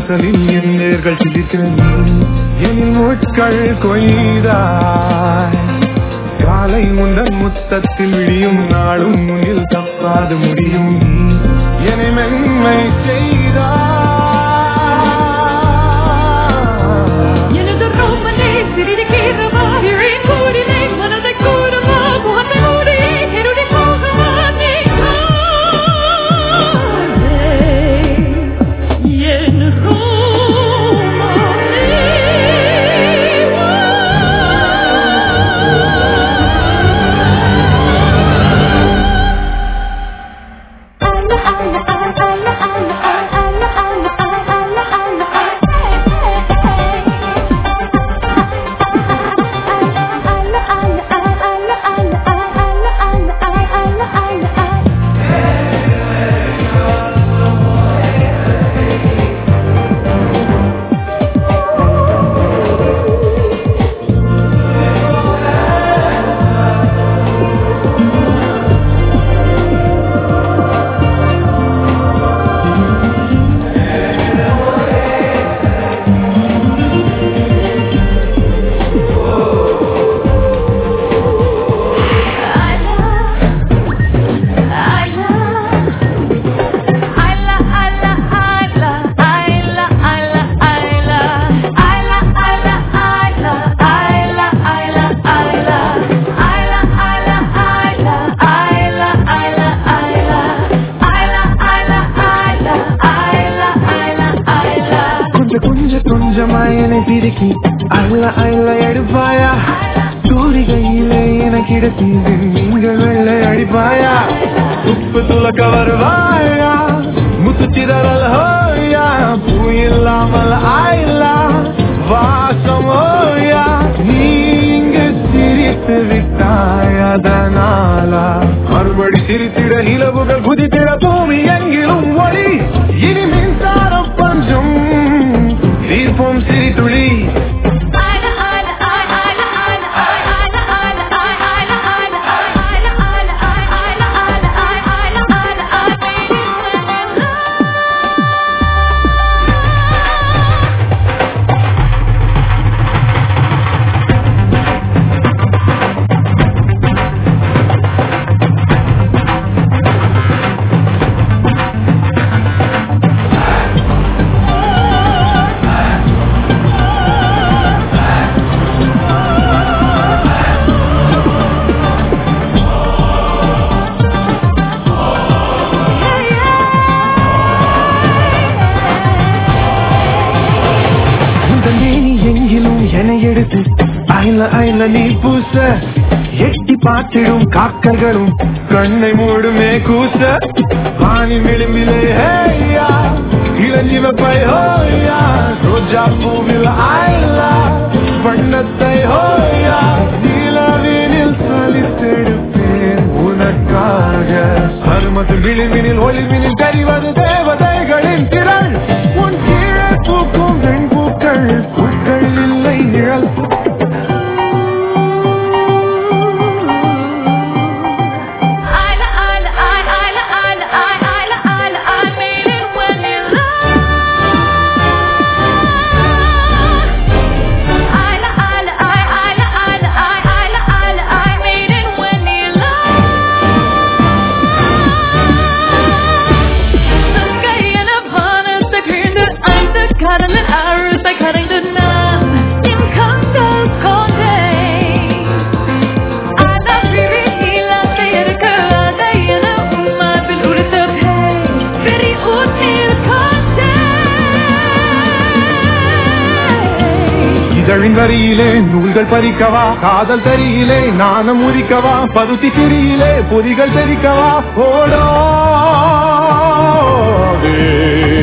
வாசலில் என் நேர்கள் சிரிக்கிறது என் முட்கள் கொய்தாய் காலை முந்தன் முத்தத்தில் விழியும் நாளும் முன்னில் தப்பாது முடியும் என்னை மென்மை செய்தாய் எனது ரோமனே சிறிதுக்கேறவா இழை கூடினை மனதை கூடவா முகத்தை மூடி இருடி போகவா நீ காதே என் கொஞ்சம் கொஞ்சம் கொஞ்சமாய் என்னை பிரிக்கி அள்ள அள்ள எடுப்பாயா சூரிகையிலே எனக்கு இடத்தி நீங்கள் வெள்ளை அடிப்பாயா உப்பு துளக்க வருவாயா முத்து சிதறல் ஹோயா பூ இல்லாமல் ஆயில்லா வாசம் ஓயா நீ இங்கு சிரித்து விட்டாய் அதனாலா மறுபடி சிரித்திட நிலவுகள் குதித்திட பூமி எங்கிலும் ஒளி இனி மின்சாரம் பஞ்சம் தீர்ப்போம் சிரித்துளி உந்தன் மேனி எங்கிலும் என எடுத்து அயல அயல நீ பூச எட்டி பார்த்திடும் காக்கர்களும் கண்ணை மூடுமே கூச வானி விளிம்பிலே ஹேயா இளஞ்சிவப்பை ஹோயா ரோஜா பூவில் ஆயிலா வண்ணத்தை ஹோயா நீலவீனில் சலித்தெடுப்பேன் உனக்காக அருமத்து விளிம்பினில் ஒளிவினில் தெரிவது தேவதைகளின் திரள் உன் கீழே பூக்கும் பெண் பூக்கள் பூக்கள் இல்லை நிழல் Kadının arıza karındığına Kim kanka konde இதழின் வரியிலே நூல்கள் பறிக்கவா காதல் தரியிலே நாணம் உரிக்கவா பருத்தி சிறியிலே பொறிகள் தெரிக்கவா ஓடோ